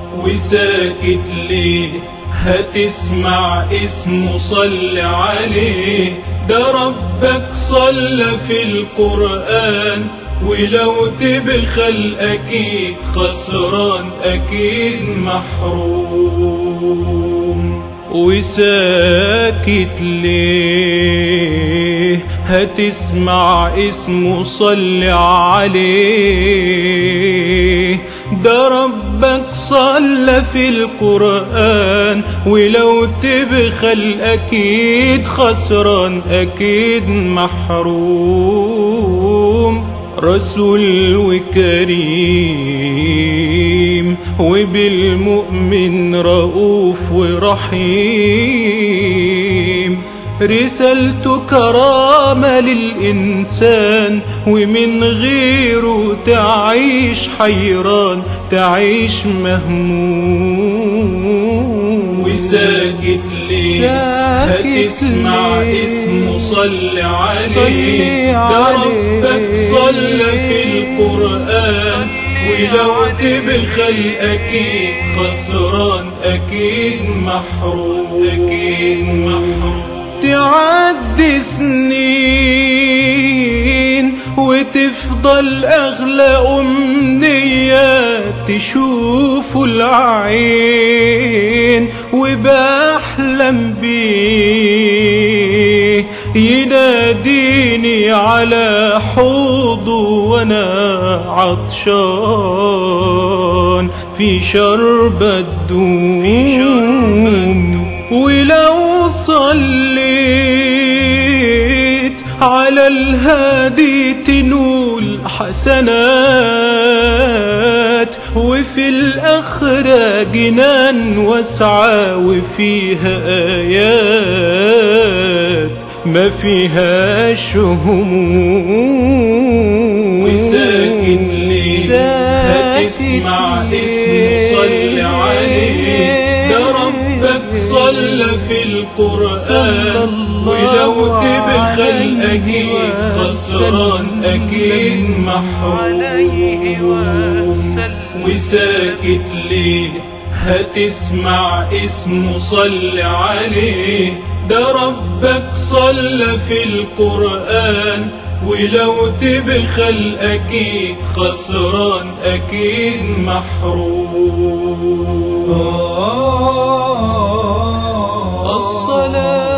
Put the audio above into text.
وساكت ليه هتسمع اسمه صل عليه ده ربك صلى في القرآن ولو تبخل أكيد خسران أكيد محروم وساكت ليه هتسمع اسمه صل عليه ده ربك صلى في القرآن ولو تبخل أكيد خسران أكيد محروم رسول وكريم وبالمؤمن رؤوف ورحيم رسالته كرامة للإنسان ومن غيره تعيش حيران تعيش مهموم وساكت ليه ساكت هتسمع ليه؟ اسمه صل عليه صلي ده عليه. ربك صلى في القرآن ولو تبخل أكيد خسران أكيد محروم أكيد محروم تعدي سنين وتفضل أغلى أمنية تشوف العين وبحلم بيه يناديني على حوضه وانا عطشان في شربة دوم ولو صليت على الهادي تنول حسنات وفي الآخرة جنان واسعة وفيها آيات ما فيهاش هموم وساكت ليه هتسمع اسمه صل عليه ده ربك صلى في القرآن ولو تبخل أكيد خسران أكيد محروم وساكت ليه هتسمع اسمه صل عليه ده ربك صلى في القرآن ولو تبخل أكيد خسران أكيد محروم الصلاة